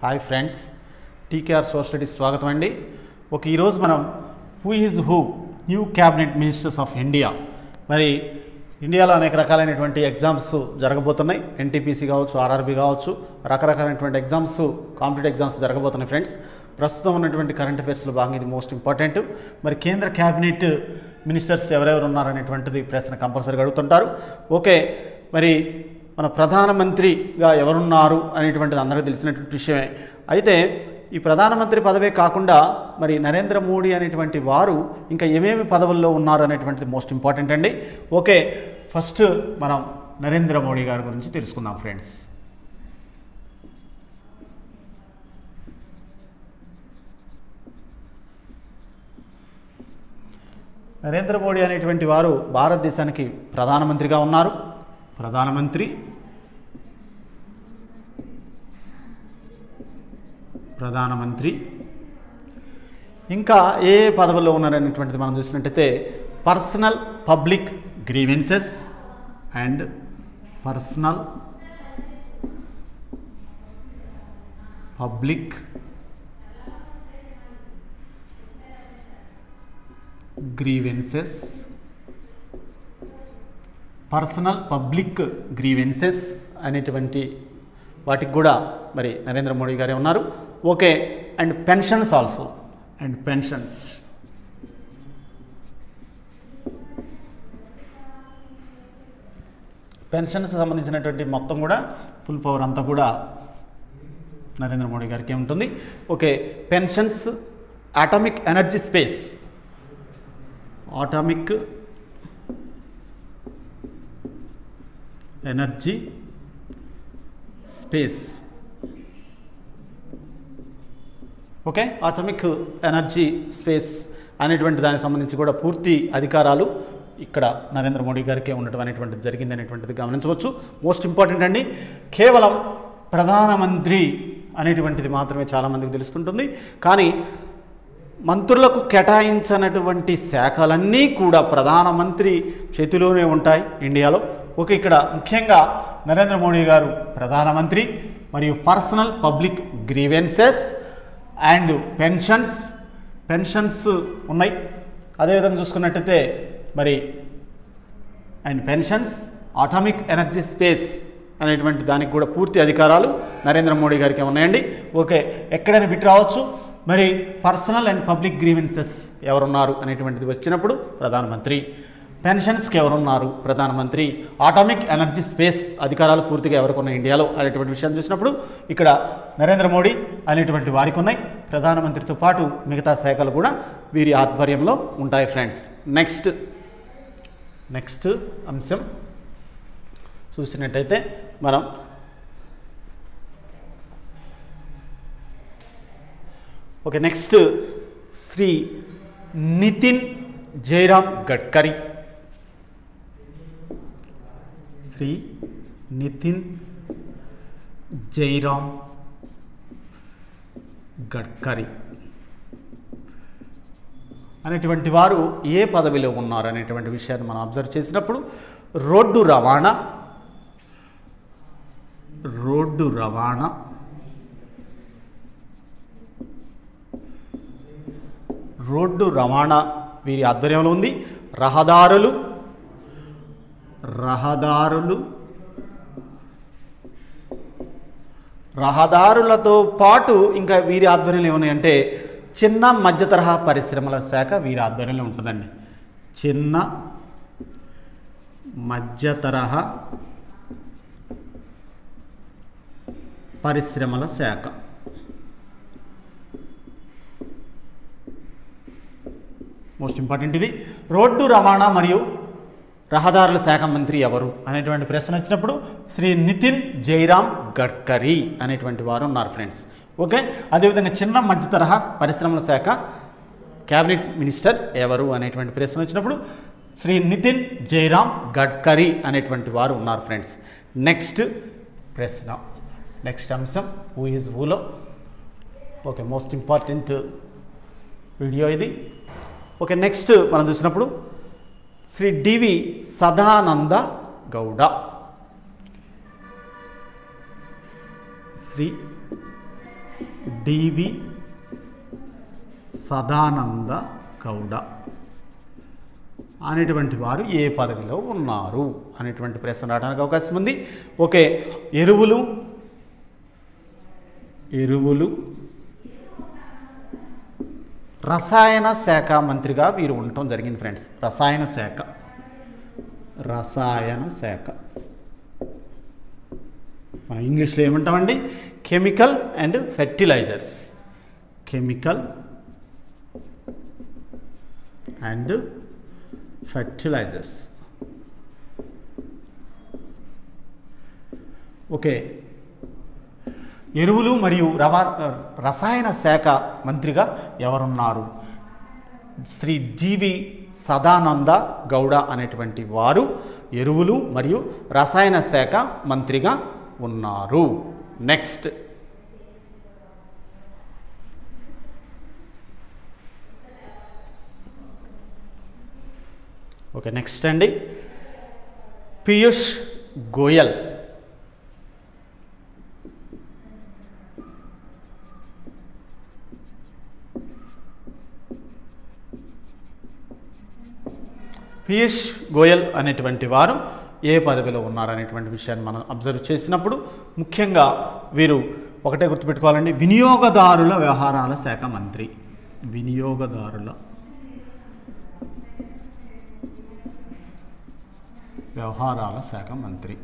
hi friends TKR సోషలిటీ స్వాగతం అండి ఒక ఈరోజు మనం who is who new cabinet ministers of India మరి ఇండియాలో అనేక రకాలైనటువంటి ఎగ్జామ్స్ జరగబోతున్నాయి ఎన్టీపీసీ కావచ్చు ఆర్ఆర్బీ కావచ్చు రకరకాలైనటువంటి ఎగ్జామ్స్ కాంపిటేటివ్ ఎగ్జామ్స్ జరగబోతున్నాయి ఫ్రెండ్స్ ప్రస్తుతం ఉన్నటువంటి కరెంట్ అఫైర్స్లో భాగంగా ఇది మోస్ట్ ఇంపార్టెంట్ మరి కేంద్ర క్యాబినెట్ మినిస్టర్స్ ఎవరెవరు ఉన్నారనేటువంటిది ప్రశ్న కంపల్సరీగా అడుగుతుంటారు ఓకే మరి మన ప్రధానమంత్రిగా ఎవరున్నారు అనేటువంటిది అందరికీ తెలిసినటువంటి విషయమే అయితే ఈ ప్రధానమంత్రి పదవే కాకుండా మరి నరేంద్ర మోడీ అనేటువంటి వారు ఇంకా ఏమేమి పదవుల్లో ఉన్నారు అనేటువంటిది మోస్ట్ ఇంపార్టెంట్ అండి ఓకే ఫస్ట్ మనం నరేంద్ర మోడీ గారి గురించి తెలుసుకుందాం ఫ్రెండ్స్ నరేంద్ర మోడీ అనేటువంటి వారు భారతదేశానికి ప్రధానమంత్రిగా ఉన్నారు ప్రధానమంత్రి ప్రధానమంత్రి ఇంకా ఏ ఏ పదవుల్లో ఉన్నారనేటువంటిది మనం చూసినట్టయితే personal public grievances and personal public grievances personal public grievances అనేటువంటి వాటికి కూడా మరి నరేంద్ర మోడీ గారే ఉన్నారు okay and pensions also and pensions pensions సంబంధించినటువంటి మొత్తం కూడా ఫుల్ పవర్ అంతా కూడా నరేంద్ర మోడీ గారికి ఉంటుంది okay pensions atomic energy space atomic energy space okay atomic energy space అనేటువంటి దానికి సంబంధించి కూడా పూర్తి అధికారాలు ఇక్కడ నరేంద్ర మోడీ గారికే ఉండటం అనేటువంటిది జరిగింది అనేటువంటిది గమనించవచ్చు మోస్ట్ ఇంపార్టెంట్ అండి కేవలం ప్రధానమంత్రి అనేటువంటిది మాత్రమే చాలామందికి తెలుస్తుంటుంది కానీ మంత్రులకు కేటాయించినటువంటి శాఖలన్నీ కూడా ప్రధానమంత్రి చేతిలోనే ఉంటాయి ఇండియాలో ఒక ఇక్కడ ముఖ్యంగా నరేంద్ర మోడీ గారు ప్రధానమంత్రి మరియు personal public grievances and pensions pensions ఉన్నాయి అదేవిధంగా చూసుకున్నట్టయితే మరి and pensions atomic energy space అనేటువంటి దానికి కూడా పూర్తి అధికారాలు నరేంద్ర మోడీ గారికి ఉన్నాయండి ఓకే ఎక్కడైనా బిట్ రావచ్చు మరి పర్సనల్ అండ్ పబ్లిక్ గ్రీవెన్సెస్ ఎవరున్నారు అనేటువంటిది వచ్చినప్పుడు ప్రధానమంత్రి పెన్షన్స్కి ఎవరున్నారు ప్రధానమంత్రి ఆటామిక్ ఎనర్జీ స్పేస్ అధికారాలు పూర్తిగా ఎవరికి ఉన్నాయి ఇండియాలో అనేటువంటి విషయాన్ని చూసినప్పుడు ఇక్కడ నరేంద్ర మోడీ అనేటువంటి వారికి ఉన్నాయి ప్రధానమంత్రితో పాటు మిగతా శాఖలు కూడా వీరి ఆధ్వర్యంలో ఉంటాయి ఫ్రెండ్స్ నెక్స్ట్ నెక్స్ట్ అంశం చూసినట్టయితే మనం ఓకే నెక్స్ట్ శ్రీ నితిన్ జయరామ్ గడ్కరీ శ్రీ నితిన్ జైరామ్ గడ్కరీ అనేటువంటి వారు ఏ పదవిలో ఉన్నారు అనేటువంటి విషయాన్ని మనం అబ్జర్వ్ చేసినప్పుడు రోడ్డు రవాణా రోడ్డు రవాణా రోడ్డు రవాణా వీరి ఆధ్వర్యంలో ఉంది రహదారులు రహదారులు రహదారులతో పాటు ఇంకా వీరి ఆధ్వర్యంలో ఏమున్నాయంటే చిన్న మధ్య తరహా పరిశ్రమల శాఖ వీరి ఆధ్వర్యంలో ఉంటుందండి చిన్న మధ్య తరహా పరిశ్రమల శాఖ మోస్ట్ ఇంపార్టెంట్ ఇది రోడ్డు రవాణా మరియు రహదారుల శాఖ మంత్రి ఎవరు అనేటువంటి ప్రశ్న వచ్చినప్పుడు శ్రీ నితిన్ జైరామ్ గడ్కరీ అనేటువంటి వారు ఉన్నారు ఫ్రెండ్స్ ఓకే అదేవిధంగా చిన్న మధ్య తరహా పరిశ్రమల శాఖ క్యాబినెట్ మినిస్టర్ ఎవరు అనేటువంటి ప్రశ్న వచ్చినప్పుడు శ్రీ నితిన్ జైరామ్ గడ్కరీ అనేటువంటి వారు ఉన్నారు ఫ్రెండ్స్ నెక్స్ట్ ప్రశ్న నెక్స్ట్ అంశం హూ ఈజ్ హూలో ఓకే మోస్ట్ ఇంపార్టెంట్ వీడియో ఇది ఓకే నెక్స్ట్ మనం చూసినప్పుడు శ్రీ డివి సదానంద గౌడ శ్రీ డివి సదానంద గౌడ అనేటువంటి వారు ఏ పదవిలో ఉన్నారు అనేటువంటి ప్రశ్న రావడానికి అవకాశం ఉంది ఓకే ఎరువులు ఎరువులు రసాయన శాఖ మంత్రిగా వీరు ఉండటం జరిగింది ఫ్రెండ్స్ రసాయన శాఖ రసాయన శాఖ మనం ఇంగ్లీష్లో ఏమంటామండి chemical and fertilisers chemical and fertilisers okay ఎరువులు మరియు రవా రసాయన శాఖ మంత్రిగా ఎవరున్నారు శ్రీ జీవి సదానంద గౌడ అనేటువంటి వారు ఎరువులు మరియు రసాయన శాఖ మంత్రిగా ఉన్నారు నెక్స్ట్ ఓకే నెక్స్ట్ అండి పీయూష్ గోయల్ పీయూష్ గోయల్ అనేటువంటి వారు ఏ పదవిలో ఉన్నారనేటువంటి విషయాన్ని మనం అబ్జర్వ్ చేసినప్పుడు ముఖ్యంగా వీరు ఒకటే గుర్తుపెట్టుకోవాలండి వినియోగదారుల వ్యవహారాల శాఖ మంత్రి వినియోగదారుల వ్యవహారాల శాఖ మంత్రి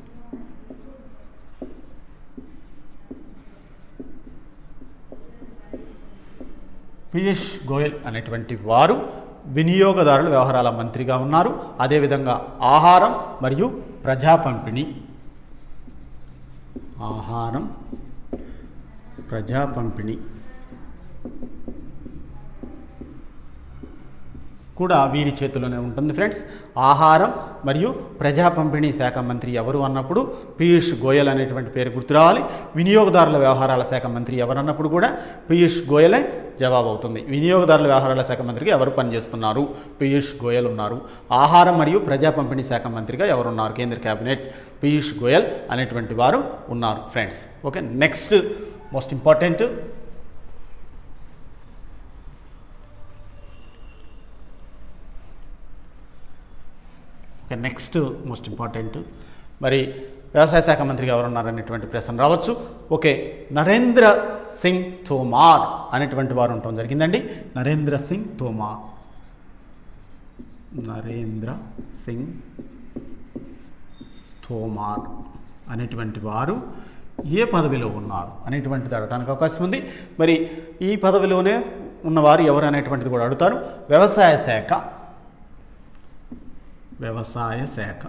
పీయూష్ గోయల్ అనేటువంటి వారు వినియోగదారుల వ్యవహారాల మంత్రిగా ఉన్నారు అదేవిధంగా ఆహారం మరియు ప్రజా పంపిణీ ఆహారం ప్రజా పంపిణీ కూడా వీరి చేతిలోనే ఉంటుంది ఫ్రెండ్స్ ఆహారం మరియు ప్రజా పంపిణీ శాఖ మంత్రి ఎవరు అన్నప్పుడు పీయూష్ గోయల్ అనేటువంటి పేరు గుర్తు రావాలి వినియోగదారుల వ్యవహారాల శాఖ మంత్రి ఎవరు అన్నప్పుడు కూడా పీయూష్ గోయలే జవాబు అవుతుంది వినియోగదారుల వ్యవహారాల శాఖ మంత్రిగా ఎవరు పనిచేస్తున్నారు పీయూష్ గోయల్ ఉన్నారు ఆహారం మరియు ప్రజా పంపిణీ శాఖ మంత్రిగా ఎవరున్నారు కేంద్ర కేబినెట్ పీయూష్ గోయల్ అనేటువంటి వారు ఉన్నారు friends okay next most important okay next most important మరి వ్యవసాయ శాఖ మంత్రిగా ఎవరున్నారనేటువంటి ప్రశ్న రావచ్చు ఓకే నరేంద్ర సింగ్ తోమార్ అనేటువంటి వారు ఉండటం జరిగిందండి నరేంద్ర సింగ్ తోమార్ నరేంద్ర సింగ్ తోమార్ అనేటువంటి వారు ఏ పదవిలో ఉన్నారు అనేటువంటిది అడగడానికి అవకాశం ఉంది మరి ఈ పదవిలోనే ఉన్నవారు ఎవరు అనేటువంటిది కూడా అడుగుతారు వ్యవసాయ శాఖ వ్యవసాయ శాఖ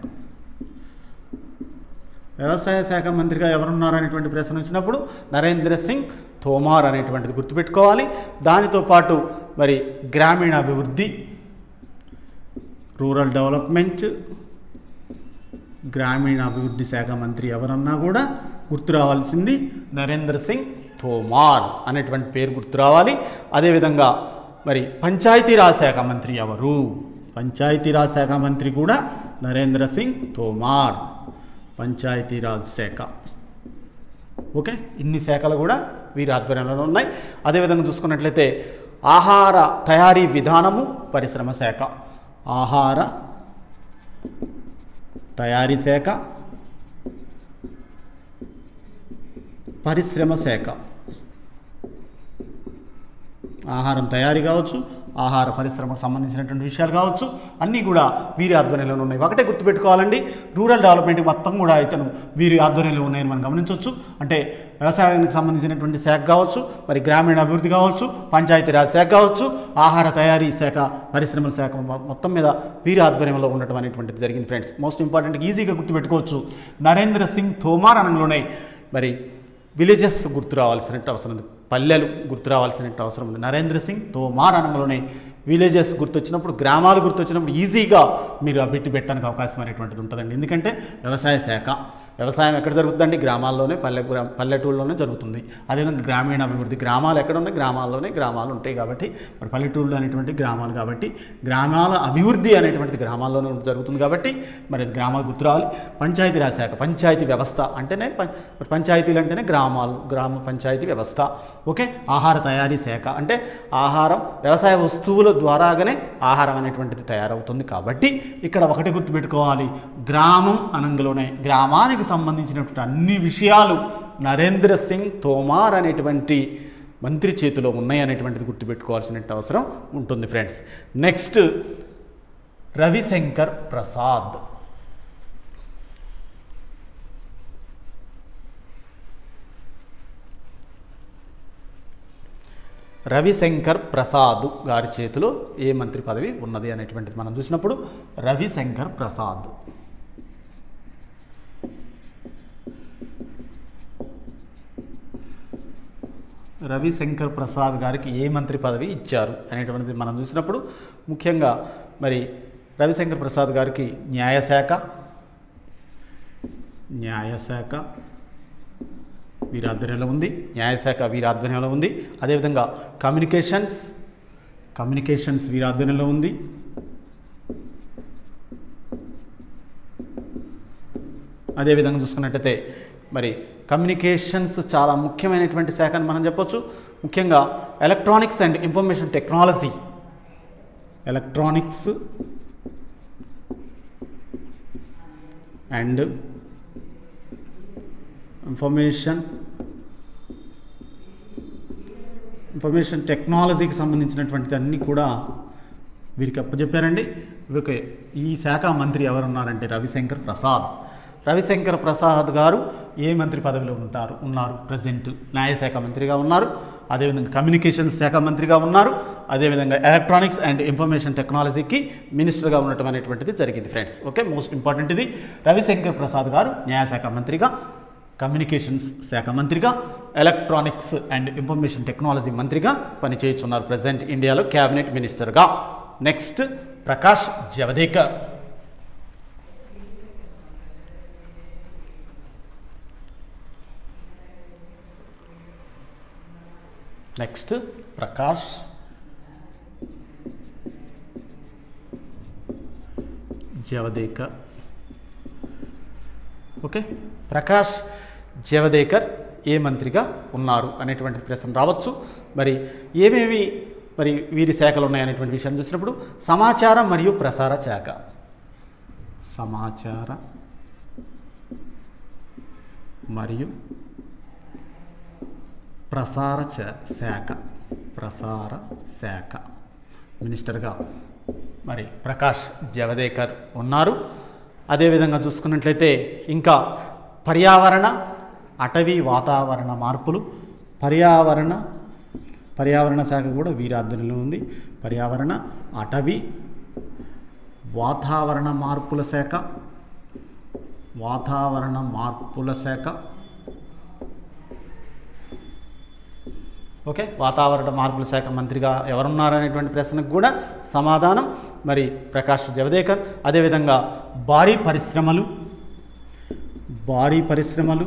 వ్యవసాయ శాఖ మంత్రిగా ఎవరున్నారు అనేటువంటి ప్రశ్న వచ్చినప్పుడు నరేంద్ర సింగ్ తోమార్ అనేటువంటిది గుర్తుపెట్టుకోవాలి దానితో పాటు మరి గ్రామీణాభివృద్ధి రూరల్ డెవలప్మెంట్ గ్రామీణాభివృద్ధి శాఖ మంత్రి ఎవరన్నా కూడా గుర్తు రావాల్సింది నరేంద్ర సింగ్ తోమార్ అనేటువంటి పేరు గుర్తు రావాలి అదేవిధంగా మరి పంచాయతీరాజ్ శాఖ మంత్రి ఎవరు పంచాయతీరాజ్ శాఖ మంత్రి కూడా నరేంద్ర సింగ్ తోమార్ పంచాయతీరాజ్ శాఖ ఓకే ఇన్ని శాఖలు కూడా వీరి ఆధ్వర్యంలో ఉన్నాయి అదేవిధంగా చూసుకున్నట్లయితే ఆహార తయారీ విధానము పరిశ్రమ శాఖ ఆహార తయారీ శాఖ పరిశ్రమ శాఖ ఆహారం తయారీ కావచ్చు ఆహార పరిశ్రమకు సంబంధించినటువంటి విషయాలు కావచ్చు అన్నీ కూడా వీరి ఆధ్వర్యంలో ఉన్నాయి ఒకటే గుర్తుపెట్టుకోవాలండి రూరల్ డెవలప్మెంట్ మొత్తం కూడా ఇతను వీరి ఆధ్వర్యంలో ఉన్నాయని మనం గమనించవచ్చు అంటే వ్యవసాయానికి సంబంధించినటువంటి శాఖ కావచ్చు మరి గ్రామీణ అభివృద్ధి కావచ్చు పంచాయతీరాజ్ శాఖ కావచ్చు ఆహార తయారీ శాఖ పరిశ్రమల శాఖ మొ- మొత్తం మీద వీరి ఆధ్వర్యంలో ఉండటం అనేటువంటిది జరిగింది ఫ్రెండ్స్ మోస్ట్ ఇంపార్టెంట్ ఈజీగా గుర్తుపెట్టుకోవచ్చు నరేంద్ర సింగ్ తోమార్ అనలోనే మరి విలేజెస్ గుర్తు రావాల్సినట్టు అవసరం ఉంది పల్లెలు గుర్తు రావాల్సినట్టు అవసరం ఉంది నరేంద్ర సింగ్ తోమార్ అనగానే విలేజెస్ గుర్తొచ్చినప్పుడు గ్రామాలు గుర్తొచ్చినప్పుడు ఈజీగా మీరు ఆ బిట్టి పెట్టడానికి అవకాశం అనేటువంటిది ఉంటుందండి ఎందుకంటే వ్యవసాయ శాఖ వ్యవసాయం ఎక్కడ జరుగుతుందండి గ్రామాల్లోనే పల్లె గ్రా- పల్లెటూళ్ళలోనే జరుగుతుంది అదేవిధంగా గ్రామీణ అభివృద్ధి గ్రామాలు ఎక్కడ ఉన్నాయి గ్రామాల్లోనే గ్రామాలు ఉంటాయి కాబట్టి మరి పల్లెటూళ్ళు అనేటువంటి గ్రామాలు కాబట్టి గ్రామాల అభివృద్ధి అనేటువంటిది గ్రామాల్లోనే జరుగుతుంది కాబట్టి మరి అది గ్రామాలు గుర్తు రావాలి పంచాయతీరాజ్ శాఖ పంచాయతీ వ్యవస్థ అంటేనే పం- మరి పంచాయతీలు అంటేనే గ్రామాలు గ్రామ పంచాయతీ వ్యవస్థ ఓకే ఆహార తయారీ శాఖ అంటే ఆహారం వ్యవసాయ వస్తువుల ద్వారాగానే ఆహారం అనేటువంటిది తయారవుతుంది కాబట్టి ఇక్కడ ఒకటి గుర్తుపెట్టుకోవాలి గ్రామం అనంగలోనే గ్రామానికి సంబంధించినటువంటి అన్ని విషయాలు నరేంద్ర సింగ్ తోమార్ అనేటువంటి మంత్రి చేతిలో ఉన్నాయి అనేటువంటిది గుర్తుపెట్టుకోవాల్సిన అవసరం ఉంటుంది ఫ్రెండ్స్ నెక్స్ట్ రవిశంకర్ ప్రసాద్ రవిశంకర్ ప్రసాద్ గారి చేతిలో ఏ మంత్రి పదవి ఉన్నది అనేటువంటిది మనం చూసినప్పుడు రవిశంకర్ ప్రసాద్ రవిశంకర్ ప్రసాద్ గారికి ఏ మంత్రి పదవి ఇచ్చారు అనేటువంటిది మనం చూసినప్పుడు ముఖ్యంగా మరి రవిశంకర్ ప్రసాద్ గారికి న్యాయశాఖ న్యాయశాఖ వీరి ఆధ్వర్యంలో ఉంది న్యాయశాఖ వీరి ఆధ్వర్యంలో ఉంది అదేవిధంగా కమ్యూనికేషన్స్ కమ్యూనికేషన్స్ వీరి ఆధ్వర్యంలో ఉంది అదేవిధంగా చూసుకున్నట్టయితే మరి కమ్యూనికేషన్స్ చాలా ముఖ్యమైనటువంటి శాఖ అని మనం చెప్పొచ్చు ముఖ్యంగా electronics and information technology electronics and information information టెక్నాలజీకి సంబంధించినటువంటిది అన్నీ కూడా వీరికి అప్పచెప్పారండి వీరికి ఈ శాఖ మంత్రి ఎవరున్నారంటే రవిశంకర్ ప్రసాద్ రవిశంకర్ ప్రసాద్ గారు ఏ మంత్రి పదవిలో ఉంటారు ఉన్నారు ప్రజెంట్ న్యాయశాఖ మంత్రిగా ఉన్నారు అదేవిధంగా కమ్యూనికేషన్ శాఖ మంత్రిగా ఉన్నారు అదేవిధంగా ఎలక్ట్రానిక్స్ అండ్ ఇన్ఫర్మేషన్ టెక్నాలజీకి మినిస్టర్గా ఉండటం అనేటువంటిది జరిగింది ఫ్రెండ్స్ ఓకే మోస్ట్ ఇంపార్టెంట్ ఇది రవిశంకర్ ప్రసాద్ గారు న్యాయశాఖ మంత్రిగా కమ్యూనికేషన్స్ శాఖ మంత్రిగా ఎలక్ట్రానిక్స్ అండ్ ఇన్ఫర్మేషన్ టెక్నాలజీ మంత్రిగా పనిచేస్తున్నారు ప్రజెంట్ ఇండియాలో క్యాబినెట్ మినిస్టర్గా next Prakash Javadekar next Prakash Javadekar okay Prakash Javadekar ఏ మంత్రిగా ఉన్నారు అనేటువంటి ప్రశ్న రావచ్చు మరి ఏమేమి మరి వీరి శాఖలు ఉన్నాయనేటువంటి విషయాన్ని చూసినప్పుడు సమాచారం మరియు ప్రసార శాఖ సమాచార మరియు ప్రసార శా- శాఖ ప్రసార శాఖ మినిస్టర్గా మరి ప్రకాష్ జవదేకర్ ఉన్నారు అదేవిధంగా చూసుకున్నట్లయితే ఇంకా పర్యావరణ అటవీ వాతావరణ మార్పులు పర్యావరణ పర్యావరణ శాఖ కూడా వీరి ఆధ్వర్యంలో ఉంది పర్యావరణ అటవీ వాతావరణ మార్పుల శాఖ వాతావరణ మార్పుల శాఖ ఓకే వాతావరణ మార్పుల శాఖ మంత్రిగా ఎవరున్నారనేటువంటి ప్రశ్నకు కూడా సమాధానం మరి ప్రకాష్ జవదేకర్ అదేవిధంగా భారీ పరిశ్రమలు భారీ పరిశ్రమలు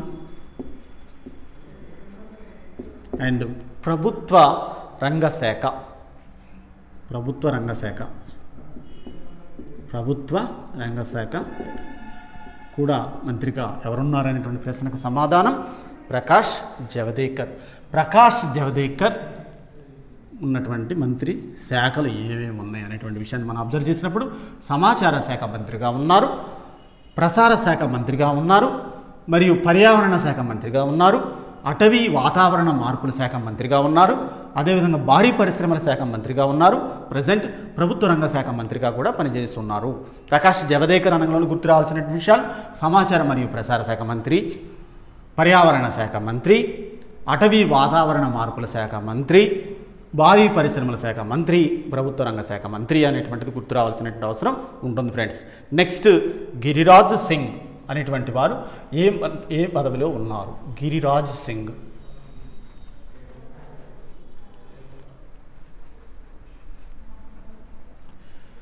అండ్ ప్రభుత్వ రంగ శాఖ ప్రభుత్వ రంగ శాఖ ప్రభుత్వ రంగ శాఖ కూడా మంత్రిగా ఎవరున్నారనేటువంటి ప్రశ్నకు సమాధానం ప్రకాష్ జవదేకర్ ప్రకాష్ జవదేకర్ ఉన్నటువంటి మంత్రి శాఖలు ఏమేమి ఉన్నాయి అనేటువంటి విషయాన్ని మనం అబ్జర్వ్ చేసినప్పుడు సమాచార శాఖ మంత్రిగా ఉన్నారు ప్రసార శాఖ మంత్రిగా ఉన్నారు మరియు పర్యావరణ శాఖ మంత్రిగా ఉన్నారు అటవీ వాతావరణ మార్పుల శాఖ మంత్రిగా ఉన్నారు అదేవిధంగా భారీ పరిశ్రమల శాఖ మంత్రిగా ఉన్నారు ప్రజెంట్ ప్రభుత్వ రంగ శాఖ మంత్రిగా కూడా పనిచేస్తున్నారు ప్రకాష్ జవదేకర్ అనగంలో గుర్తు రావాల్సిన విషయాలు సమాచార మరియు ప్రసార శాఖ మంత్రి పర్యావరణ శాఖ మంత్రి అటవీ వాతావరణ మార్పుల శాఖ మంత్రి భారీ పరిశ్రమల శాఖ మంత్రి ప్రభుత్వ రంగ శాఖ మంత్రి అనేటువంటిది గుర్తు రావాల్సినటువంటి అవసరం ఉంటుంది ఫ్రెండ్స్ నెక్స్ట్ గిరిరాజ్ సింగ్ అనేటువంటి వారు ఏ ప- ఏ పదవిలో ఉన్నారు గిరిరాజ్ సింగ్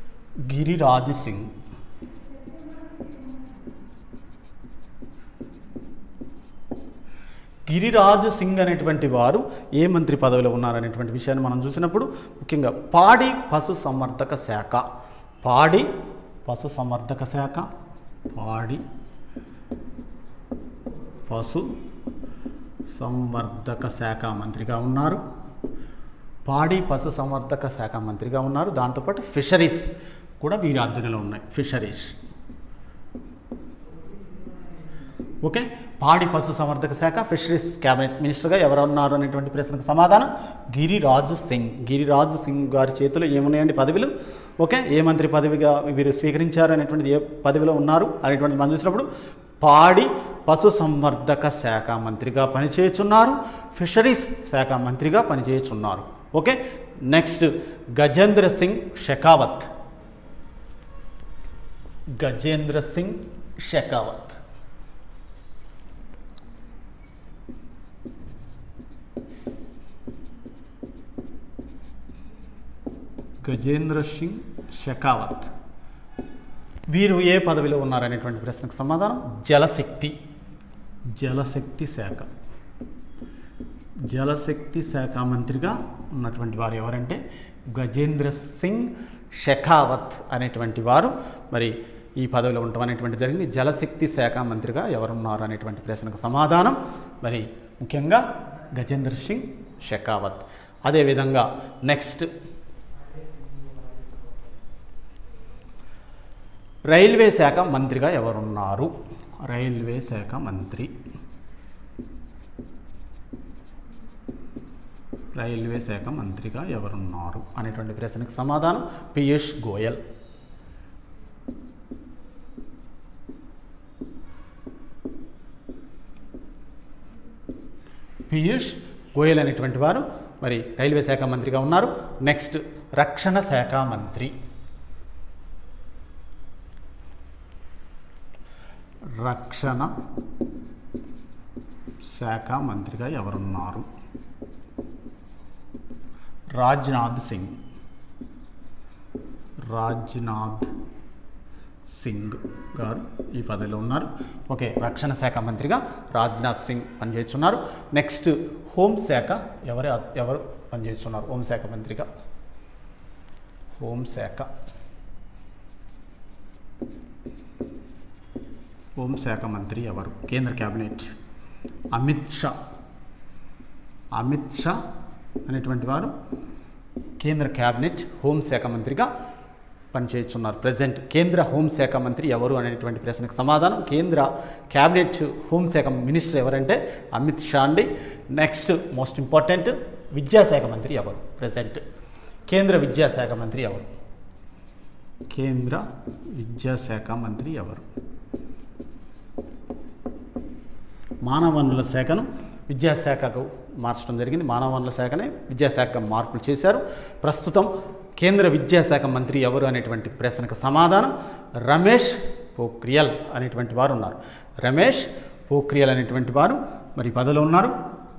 గిరిరాజ్ సింగ్ గిరిరాజు సింగ్ అనేటువంటి వారు ఏ మంత్రి పదవిలో ఉన్నారనేటువంటి విషయాన్ని మనం చూసినప్పుడు ముఖ్యంగా పాడి పశు సంవర్ధక శాఖ పాడి పశు సంవర్ధక శాఖ పాడి పశు సంవర్ధక శాఖ మంత్రిగా ఉన్నారు పాడి పశు సంవర్ధక శాఖ మంత్రిగా ఉన్నారు దాంతోపాటు ఫిషరీస్ కూడా వీరి ఆధ్వర్యంలో ఉన్నాయి ఫిషరీస్ ఓకే పాడి పశు సంవర్ధక శాఖ ఫిషరీస్ క్యాబినెట్ మినిస్టర్గా ఎవరు ఉన్నారు అనేటువంటి ప్రశ్నకు సమాధానం గిరిరాజు సింగ్ గిరిరాజు సింగ్ గారి చేతిలో ఏమున్నాయండి పదవులు ఓకే ఏ మంత్రి పదవిగా వీరు స్వీకరించారు అనేటువంటిది ఏ పదవిలో ఉన్నారు అనేటువంటిది మనం చూసినప్పుడు పాడి పశు సంవర్ధక శాఖ మంత్రిగా పనిచేయుచున్నారు ఫిషరీస్ శాఖ మంత్రిగా పనిచేయుచున్నారు ఓకే నెక్స్ట్ గజేంద్ర సింగ్ షెకావత్ గజేంద్ర సింగ్ షెకావత్ గజేంద్ర సింగ్ షెకావత్ వీరు ఏ పదవిలో ఉన్నారనేటువంటి ప్రశ్నకు సమాధానం జలశక్తి జలశక్తి శాఖ జలశక్తి శాఖ మంత్రిగా ఉన్నటువంటి వారు ఎవరంటే గజేంద్ర సింగ్ షెకావత్ అనేటువంటి వారు మరి ఈ పదవిలో ఉండటం అనేటువంటి జరిగింది జలశక్తి శాఖ మంత్రిగా ఎవరున్నారు అనేటువంటి ప్రశ్నకు సమాధానం మరి ముఖ్యంగా గజేంద్ర సింగ్ షెకావత్ అదేవిధంగా నెక్స్ట్ రైల్వే శాఖ మంత్రిగా ఎవరున్నారు రైల్వే శాఖ మంత్రి రైల్వే శాఖ మంత్రిగా ఎవరున్నారు అనేటువంటి ప్రశ్నకు సమాధానం పీయూష్ గోయల్ పీయూష్ గోయల్ అనేటువంటి వారు మరి రైల్వే శాఖ మంత్రిగా ఉన్నారు నెక్స్ట్ రక్షణ శాఖ మంత్రి రక్షణ శాఖ మంత్రిగా ఎవరున్నారు రాజ్నాథ్ సింగ్ రాజ్నాథ్ సింగ్ గారు ఈ పదవిలో ఉన్నారు ఓకే రక్షణ శాఖ మంత్రిగా రాజ్నాథ్ సింగ్ పనిచేస్తున్నారు నెక్స్ట్ హోంశాఖ ఎవరు ఎవరు పనిచేస్తున్నారు హోంశాఖ మంత్రిగా హోంశాఖ హోంశాఖ మంత్రి ఎవరు కేంద్ర క్యాబినెట్ అమిత్ షా అమిత్ షా అనేటువంటి వారు కేంద్ర క్యాబినెట్ హోంశాఖ మంత్రిగా పనిచేస్తున్నారు ప్రజెంట్ కేంద్ర హోంశాఖ మంత్రి ఎవరు అనేటువంటి ప్రశ్నకు సమాధానం కేంద్ర క్యాబినెట్ హోంశాఖ మినిస్టర్ ఎవరంటే అమిత్ షా అండి నెక్స్ట్ మోస్ట్ ఇంపార్టెంట్ విద్యాశాఖ మంత్రి ఎవరు ప్రజెంట్ కేంద్ర విద్యాశాఖ మంత్రి ఎవరు కేంద్ర విద్యాశాఖ మంత్రి ఎవరు మానవ వనరుల శాఖను విద్యాశాఖకు మార్చడం జరిగింది మానవ వనరుల శాఖనే విద్యాశాఖ మార్పులు చేశారు ప్రస్తుతం కేంద్ర విద్యాశాఖ మంత్రి ఎవరు అనేటువంటి ప్రశ్నకు సమాధానం రమేష్ పోఖ్రియల్ అనేటువంటి వారు ఉన్నారు రమేష్ పోఖ్రియల్ అనేటువంటి వారు మరి పదవిలో ఉన్నారు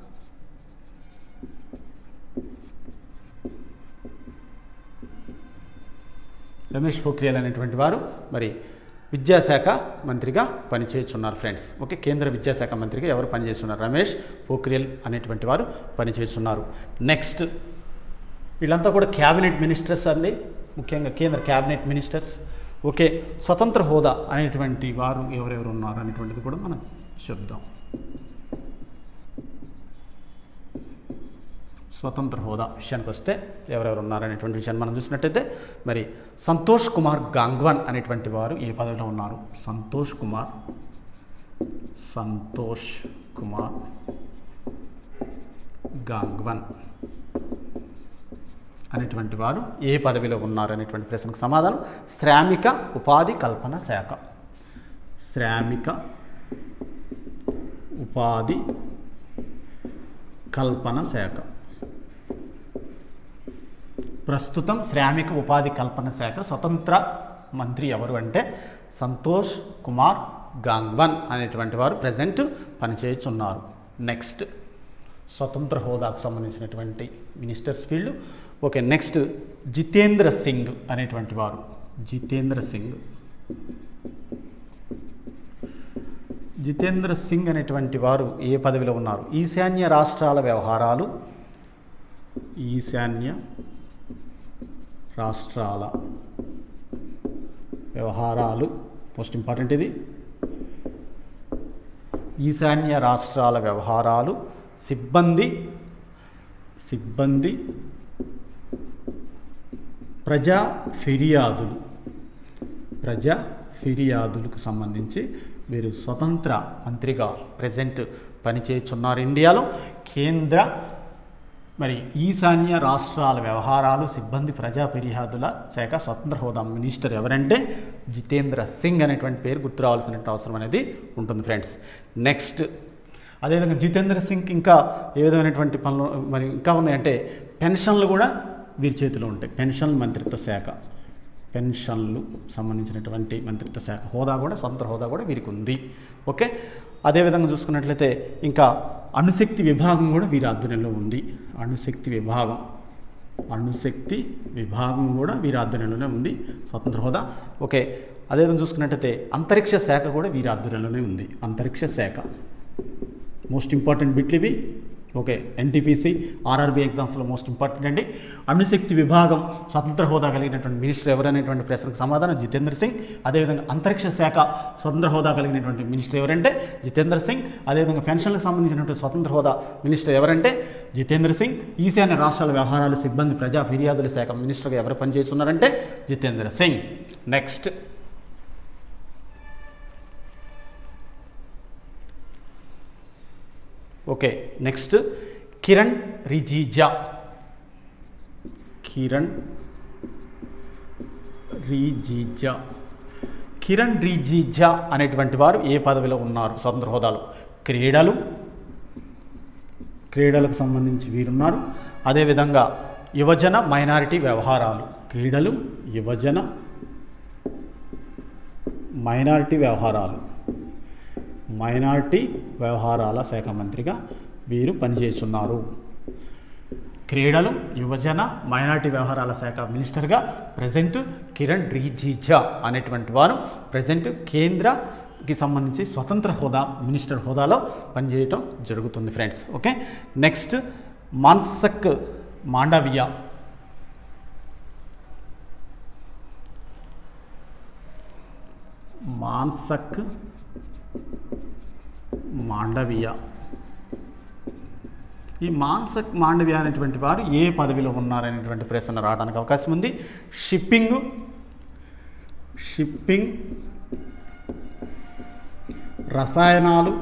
రమేష్ పోఖ్రియల్ అనేటువంటి వారు మరి విద్యాశాఖ మంత్రిగా పనిచేస్తున్నారు ఫ్రెండ్స్ ఓకే కేంద్ర విద్యాశాఖ మంత్రిగా ఎవరు పనిచేస్తున్నారు రమేష్ పోఖ్రియల్ అనేటువంటి వారు పనిచేస్తున్నారు నెక్స్ట్ వీళ్ళంతా కూడా క్యాబినెట్ మినిస్టర్స్ అండి ముఖ్యంగా కేంద్ర క్యాబినెట్ మినిస్టర్స్ ఓకే స్వతంత్ర హోదా అనేటువంటి వారు ఎవరెవరు ఉన్నారు అనేటువంటిది కూడా మనం చెప్దాం స్వతంత్ర హోదా విషయానికి వస్తే ఎవరెవరు ఉన్నారనేటువంటి విషయాన్ని మనం చూసినట్టయితే మరి సంతోష్ కుమార్ గాంగ్వాన్ అనేటువంటి వారు ఏ పదవిలో ఉన్నారు సంతోష్ కుమార్ సంతోష్ కుమార్ గాంగ్వన్ అనేటువంటి వారు ఏ పదవిలో ఉన్నారు అనేటువంటి ప్రశ్నకు సమాధానం శ్రామిక ఉపాధి కల్పన శాఖ శ్రామిక ఉపాధి కల్పన శాఖ ప్రస్తుతం శ్రామిక ఉపాధి కల్పన శాఖ స్వతంత్ర మంత్రి ఎవరు అంటే సంతోష్ కుమార్ గాంగ్వన్ అనేటువంటి వారు ప్రజెంట్ పనిచేయుచున్నారు నెక్స్ట్ స్వతంత్ర హోదాకు సంబంధించినటువంటి ministers field okay next Jitendra Singh అనేటువంటి వారు జితేంద్ర సింగ్ జితేంద్ర సింగ్ అనేటువంటి వారు ఏ పదవిలో ఉన్నారు ఈశాన్య రాష్ట్రాల వ్యవహారాలు ఈశాన్య రాష్ట్రాల వ్యవహారాలు మోస్ట్ ఇంపార్టెంట్ ఇది ఈశాన్య రాష్ట్రాల వ్యవహారాలు సిబ్బంది సిబ్బంది ప్రజా ఫిర్యాదులు ప్రజా ఫిర్యాదులకు సంబంధించి వీరు స్వతంత్ర మంత్రిగా ప్రజెంట్ పనిచేస్తున్నారు ఇండియాలో కేంద్ర మరి ఈశాన్య రాష్ట్రాల వ్యవహారాలు సిబ్బంది ప్రజా ఫిర్యాదుల శాఖ స్వతంత్ర హోదా మినిస్టర్ ఎవరంటే జితేంద్ర సింగ్ అనేటువంటి పేరు గుర్తు రావాల్సిన అవసరం అనేది ఉంటుంది ఫ్రెండ్స్ నెక్స్ట్ అదేవిధంగా జితేంద్ర సింగ్ ఇంకా ఏ విధమైనటువంటి పనులు మరి ఇంకా ఉన్నాయంటే పెన్షన్లు కూడా వీరి చేతిలో ఉంటాయి పెన్షన్ మంత్రిత్వ శాఖ పెన్షన్లు సంబంధించినటువంటి మంత్రిత్వ శాఖ హోదా కూడా సొంత హోదా కూడా వీరికి ఉంది ఓకే అదేవిధంగా చూసుకున్నట్లయితే ఇంకా అణుశక్తి విభాగం కూడా వీరి ఆధ్వర్యంలో ఉంది అణుశక్తి విభాగం అణుశక్తి విభాగం కూడా వీరి ఆధ్వర్యంలోనే ఉంది స్వతంత్ర హోదా ఓకే అదేవిధంగా చూసుకున్నట్లయితే అంతరిక్ష శాఖ కూడా వీరి ఆధ్వర్యంలోనే ఉంది అంతరిక్ష శాఖ మోస్ట్ ఇంపార్టెంట్ బిట్లు ఇవి ఓకే ఎన్టీపీసీ ఆర్ఆర్బీ ఎగ్జామ్స్లో మోస్ట్ ఇంపార్టెంట్ అండి అణుశక్తి విభాగం స్వతంత్ర హోదా కలిగినటువంటి మినిస్టర్ ఎవరనేటువంటి ప్రశ్నకు సమాధానం జితేంద్ర సింగ్ అదేవిధంగా అంతరిక్ష శాఖ స్వతంత్ర హోదా కలిగినటువంటి మినిస్టర్ ఎవరంటే జితేంద్ర సింగ్ అదేవిధంగా పెన్షన్లకు సంబంధించినటువంటి స్వతంత్ర హోదా మినిస్టర్ ఎవరంటే జితేంద్ర సింగ్ ఈశాన్య రాష్ట్రాల వ్యవహారాలు సిబ్బంది ప్రజా ఫిర్యాదుల శాఖ మినిస్టర్గా ఎవరు పనిచేస్తున్నారంటే Jitendra Singh next okay next Kiran Rijiju Kiran Rijiju Kiran Rijiju అనేటువంటి వారు ఏ పదవిలో ఉన్నారు స్వతంత్ర హోదాలో క్రీడలు క్రీడలకు సంబంధించి వీరున్నారు అదేవిధంగా యువజన మైనారిటీ వ్యవహారాలు క్రీడలు యువజన మైనారిటీ వ్యవహారాలు మైనారిటీ వ్యవహారాల శాఖ మంత్రిగా వీరు పనిచేస్తున్నారు క్రీడలు యువజన మైనారిటీ వ్యవహారాల శాఖ మినిస్టర్గా ప్రజెంట్ కిరణ్ రిజిజా అనేటువంటి వారు ప్రజెంట్ కేంద్రకి సంబంధించి స్వతంత్ర హోదా మినిస్టర్ హోదాలో పనిచేయటం జరుగుతుంది friends okay next Mansukh Mandaviya Mansukh Mandaviya ఈ మాన్సక్ మాండవీయ అనేటువంటి వారు ఏ పదవిలో ఉన్నారనేటువంటి ప్రశ్న రావడానికి అవకాశం ఉంది షిప్పింగ్ షిప్పింగ్ రసాయనాలు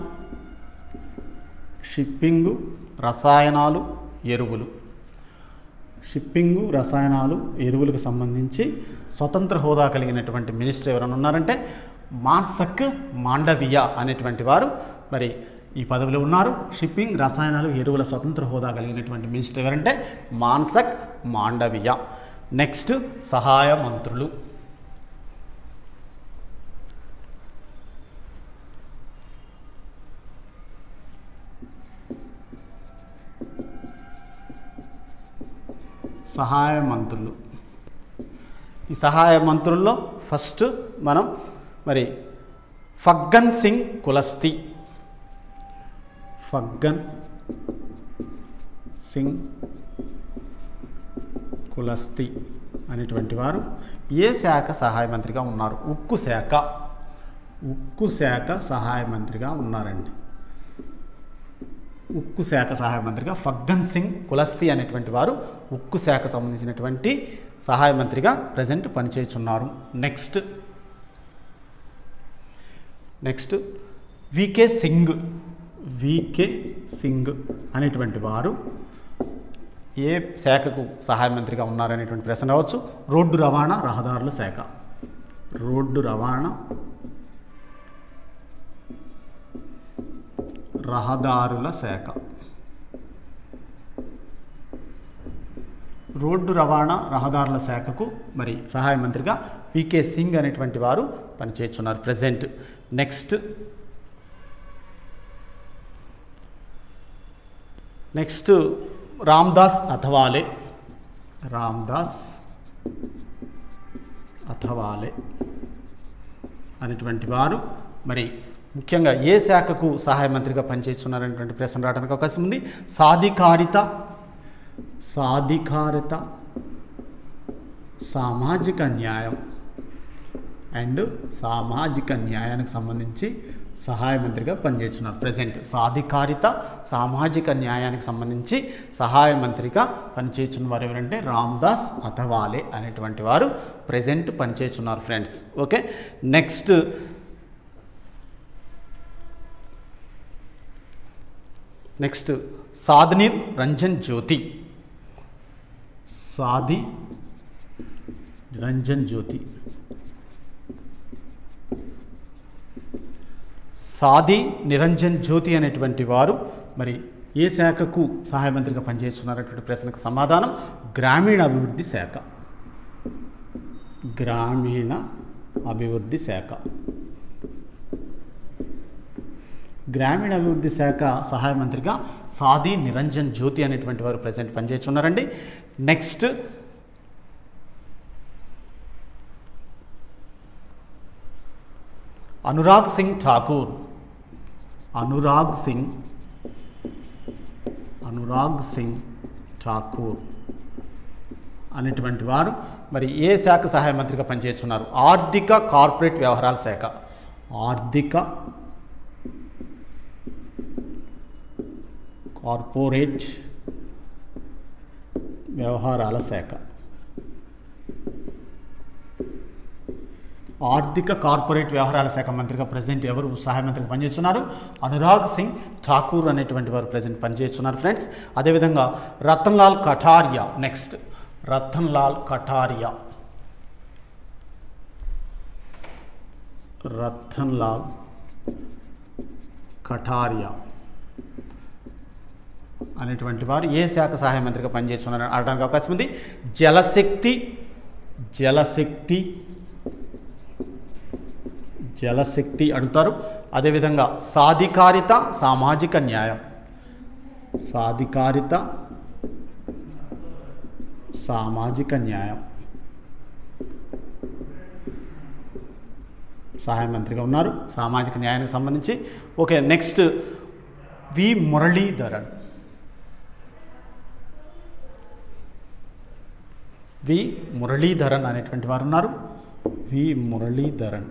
షిప్పింగు రసాయనాలు ఎరువులు షిప్పింగు రసాయనాలు ఎరువులకు సంబంధించి స్వతంత్ర హోదా కలిగినటువంటి మినిస్టర్ ఎవరైనా ఉన్నారంటే మాన్సక్ మాండవియ అనేటువంటి వారు మరి ఈ పదవిలో ఉన్నారు షిప్పింగ్ రసాయనాలు ఎరువుల స్వతంత్ర హోదా కలిగినటువంటి మినిస్టర్ ఎవరంటే మాన్సక్ మాండవియ నెక్స్ట్ సహాయ మంత్రులు సహాయ మంత్రులు ఈ సహాయ మంత్రుల్లో ఫస్ట్ మనం మరి ఫగ్గన్ సింగ్ కులస్తి ఫగ్గన్ సింగ్ కులస్తి అనేటువంటి వారు ఏ శాఖ సహాయ మంత్రిగా ఉన్నారు ఉక్కు శాఖ ఉక్కు శాఖ సహాయ మంత్రిగా ఉన్నారండి ఉక్కు శాఖ సహాయ మంత్రిగా ఫగ్గన్ సింగ్ కులస్తి అనేటువంటి వారు ఉక్కు శాఖ సంబంధించినటువంటి సహాయ మంత్రిగా ప్రజెంట్ పనిచేస్తున్నారు next next V K Singh V K Singh అనేటువంటి వారు ఏ శాఖకు సహాయ మంత్రిగా ఉన్నారనేటువంటి ప్రశ్న రావచ్చు రోడ్డు రవాణా రహదారుల శాఖ రోడ్డు రవాణా రహదారుల శాఖ రోడ్డు రవాణా రహదారుల శాఖకు మరి సహాయ మంత్రిగా వికే సింగ్ అనేటువంటి వారు పనిచేస్తున్నారు present next next Ramdas Athawale Ramdas Athawale అనేటువంటి వారు మరి ముఖ్యంగా ఏ శాఖకు సహాయ మంత్రిగా పనిచేస్తున్నారనేటువంటి ప్రశ్న రావడానికి అవకాశం ఉంది సాధికారిత సాధికారిత సామాజిక న్యాయం అండ్ సామాజిక న్యాయానికి సంబంధించి సహాయ మంత్రిగా పనిచేస్తున్నారు ప్రజెంట్ సాధికారిత సామాజిక న్యాయానికి సంబంధించి సహాయ మంత్రిగా పనిచేస్తున్న వారు ఎవరంటే రామ్దాస్ అథవాలే అనేటువంటి వారు ప్రజెంట్ పనిచేస్తున్నారు friends okay next next Sadhvi Ranjan Jyoti Sadhvi Ranjan Jyoti Sadhvi Niranjan Jyoti అనేటువంటి వారు మరి ఏ శాఖకు సహాయ మంత్రిగా పనిచేస్తున్నారనేటువంటి ప్రశ్నకు సమాధానం గ్రామీణ అభివృద్ధి శాఖ గ్రామీణ అభివృద్ధి శాఖ గ్రామీణ అభివృద్ధి శాఖ సహాయ మంత్రిగా సాది నిరంజన్ జ్యోతి అనేటువంటి వారు ప్రజెంట్ పనిచేస్తున్నారండి నెక్స్ట్ అనురాగ్ సింగ్ ఠాకూర్ అనురాగ్ సింగ్ అనురాగ్ సింగ్ ఠాకూర్ అనేటువంటి వారు మరి ఏ శాఖ సహాయ మంత్రిగా పనిచేస్తున్నారు ఆర్థిక కార్పొరేట్ వ్యవహారాల శాఖ ఆర్థిక కార్పొరేట్ వ్యవహారాల శాఖ ఆర్థిక కార్పొరేట్ వ్యవహారాల శాఖ మంత్రిగా ప్రజెంట్ ఎవరు సహాయ మంత్రిగా పనిచేస్తున్నారు అనురాగ్ సింగ్ ఠాకూర్ అనేటువంటి వారు ప్రజెంట్ పనిచేస్తున్నారు ఫ్రెండ్స్ అదేవిధంగా రతన్లాల్ కఠారియా నెక్స్ట్ రతన్లాల్ కఠారియా రతన్లాల్ కఠారియా అనేటువంటి వారు ఏ శాఖ సహాయ మంత్రిగా పనిచేస్తున్నారు అనడానికి అవకాశం ఉంది జలశక్తి జలశక్తి జలశక్తి అడుగుతారు అదేవిధంగా సాధికారిత సామాజిక న్యాయం సాధికారిత సామాజిక న్యాయం సహాయ మంత్రిగా ఉన్నారు సామాజిక న్యాయానికి సంబంధించి okay next V Muraleedharan V Muraleedharan అనేటువంటి వారు ఉన్నారు వి మురళీధరన్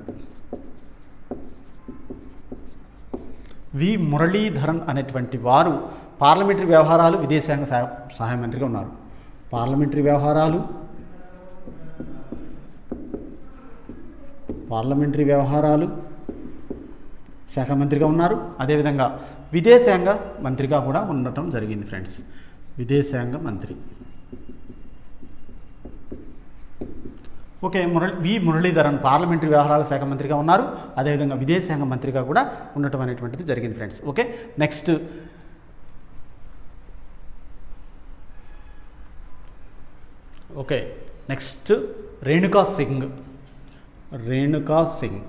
వి మురళీధరన్ అనేటువంటి వారు పార్లమెంటరీ వ్యవహారాలు విదేశాంగ సహాయ సహాయ మంత్రిగా ఉన్నారు పార్లమెంటరీ వ్యవహారాలు పార్లమెంటరీ వ్యవహారాలు శాఖ మంత్రిగా ఉన్నారు అదేవిధంగా విదేశాంగ మంత్రిగా కూడా ఉండటం జరిగింది ఫ్రెండ్స్ విదేశాంగ మంత్రి okay Murali V Muraleedharan parliamentary వ్యవహారాల శాఖ మంత్రిగా ఉన్నారు అదేవిధంగా విదేశాంగ మంత్రిగా కూడా ఉండటం అనేటువంటిది జరిగింది friends okay next okay next Renuka Singh Renuka Singh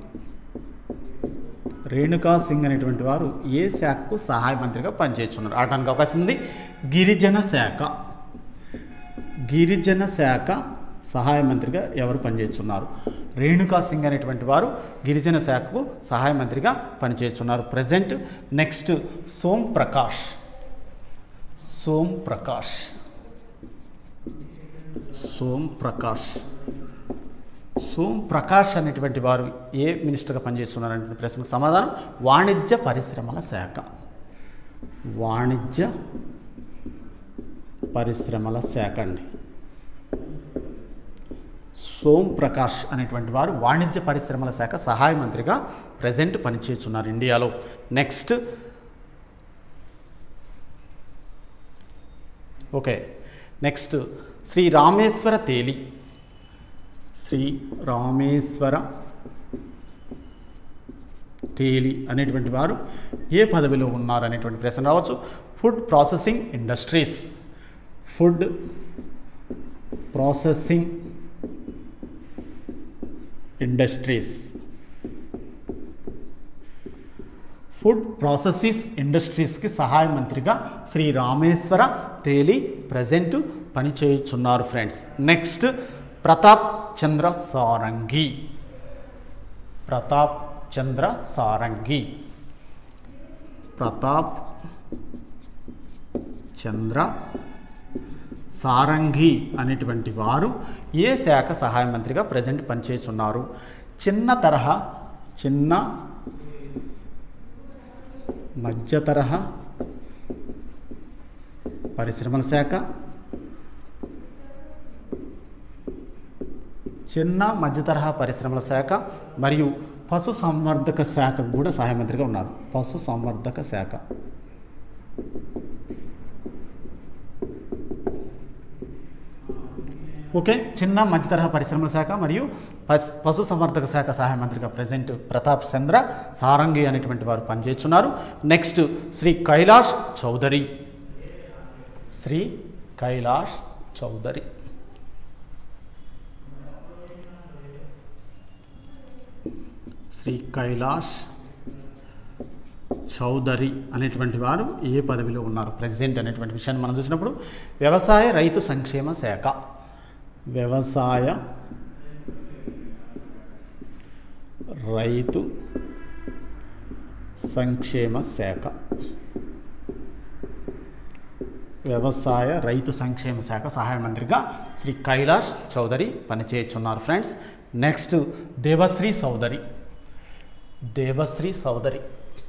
Renuka Singh అనేటువంటి వారు ఏ శాఖకు సహాయ మంత్రిగా పనిచేస్తున్నారు ఆడటానికి అవకాశం ఉంది గిరిజన శాఖ గిరిజన శాఖ సహాయ మంత్రిగా ఎవరు పనిచేస్తున్నారు రేణుకా సింగ్ అనేటువంటి వారు గిరిజన శాఖకు సహాయ మంత్రిగా పనిచేస్తున్నారు ప్రజెంట్ నెక్స్ట్ సోమ్ ప్రకాష్ సోమ్ ప్రకాష్ సోమ్ ప్రకాష్ సోమ్ ప్రకాష్ అనేటువంటి వారు ఏ మినిస్టర్గా పనిచేస్తున్నారు అనే ప్రశ్నకు సమాధానం వాణిజ్య పరిశ్రమల శాఖ వాణిజ్య పరిశ్రమల శాఖ అండి సోమ్ ప్రకాష్ అనేటువంటి వారు వాణిజ్య పరిశ్రమల శాఖ సహాయ మంత్రిగా ప్రజెంట్ పనిచేస్తున్నారు ఇండియాలో next okay next Shri Rameswar Teli Shri Rameswar తేలి అనేటువంటి వారు ఏ పదవిలో ఉన్నారు అనేటువంటి ప్రశ్న రావచ్చు food processing industries food processing industries food processes ఇండస్ట్రీస్కి సహాయ మంత్రిగా శ్రీ రామేశ్వర తేలి ప్రజెంట్ పనిచేయుచున్నారు ఫ్రెండ్స్ నెక్స్ట్ ప్రతాప్ చంద్ర సారంగి ప్రతాప్ చంద్ర సారంగి ప్రతాప్ చంద్ర సారంగి అనేటువంటి వారు ఏ శాఖ సహాయ మంత్రిగా ప్రజెంట్ పనిచేస్తున్నారు చిన్న తరహా చిన్న మధ్య తరహా పరిశ్రమల శాఖ చిన్న మధ్య తరహా పరిశ్రమల శాఖ మరియు పశు సంవర్ధక శాఖకు కూడా సహాయ మంత్రిగా ఉన్నారు పశు సంవర్ధక శాఖ ఓకే చిన్న మధ్య తరహా పరిశ్రమల శాఖ మరియు పశు పశు సంవర్ధక శాఖ సహాయ మంత్రిగా ప్రజెంట్ ప్రతాప్ చంద్ర సారంగి అనేటువంటి వారు పనిచేస్తున్నారు నెక్స్ట్ శ్రీ కైలాష్ చౌదరి శ్రీ కైలాష్ చౌదరి శ్రీ కైలాష్ చౌదరి అనేటువంటి వారు ఏ పదవిలో ఉన్నారు ప్రెసిడెంట్ అనేటువంటి విషయాన్ని మనం చూసినప్పుడు వ్యవసాయ రైతు సంక్షేమ శాఖ వ్యవసాయ రైతు సంక్షేమ శాఖ వ్యవసాయ రైతు సంక్షేమ శాఖ సహాయ మంత్రిగా శ్రీ కైలాష్ చౌదరి పనిచేస్తున్నారు ఫ్రెండ్స్ నెక్స్ట్ దేవశ్రీ చౌదరి దేవశ్రీ చౌదరి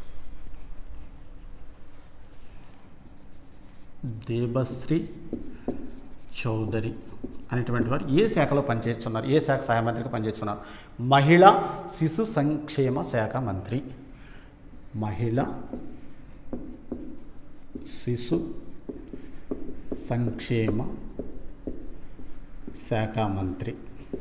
దేవశ్రీ చౌదరి అనేటువంటి వారు ఏ శాఖలో పనిచేస్తున్నారు ఏ శాఖ సహాయ మంత్రిగా పనిచేస్తున్నారు మహిళా శిశు సంక్షేమ శాఖ మంత్రి మహిళా శిశు సంక్షేమ శాఖ మంత్రి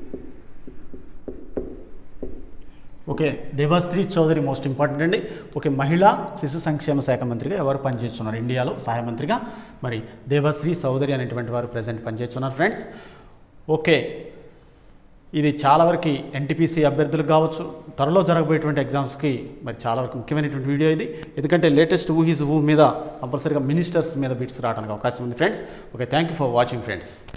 okay Debasree Chaudhuri most important అండి ఓకే మహిళా శిశు సంక్షేమ శాఖ మంత్రిగా ఎవరు పనిచేస్తున్నారు ఇండియాలో సహాయ మంత్రిగా మరి దేవశ్రీ చౌదరి అనేటువంటి వారు ప్రజెంట్ పనిచేస్తున్నారు ఫ్రెండ్స్ ఓకే ఇది చాలా వరకు ఎన్టీపీసీ అభ్యర్థులకు కావచ్చు త్వరలో జరగబోయేటువంటి ఎగ్జామ్స్కి మరి చాలా వరకు ముఖ్యమైనటువంటి వీడియో ఇది ఎందుకంటే లేటెస్ట్ ఊ హిజ్ ఊ మీద కంపల్సరీగా మినిస్టర్స్ మీద బిట్స్ రావడానికి అవకాశం ఉంది friends okay thank you for watching friends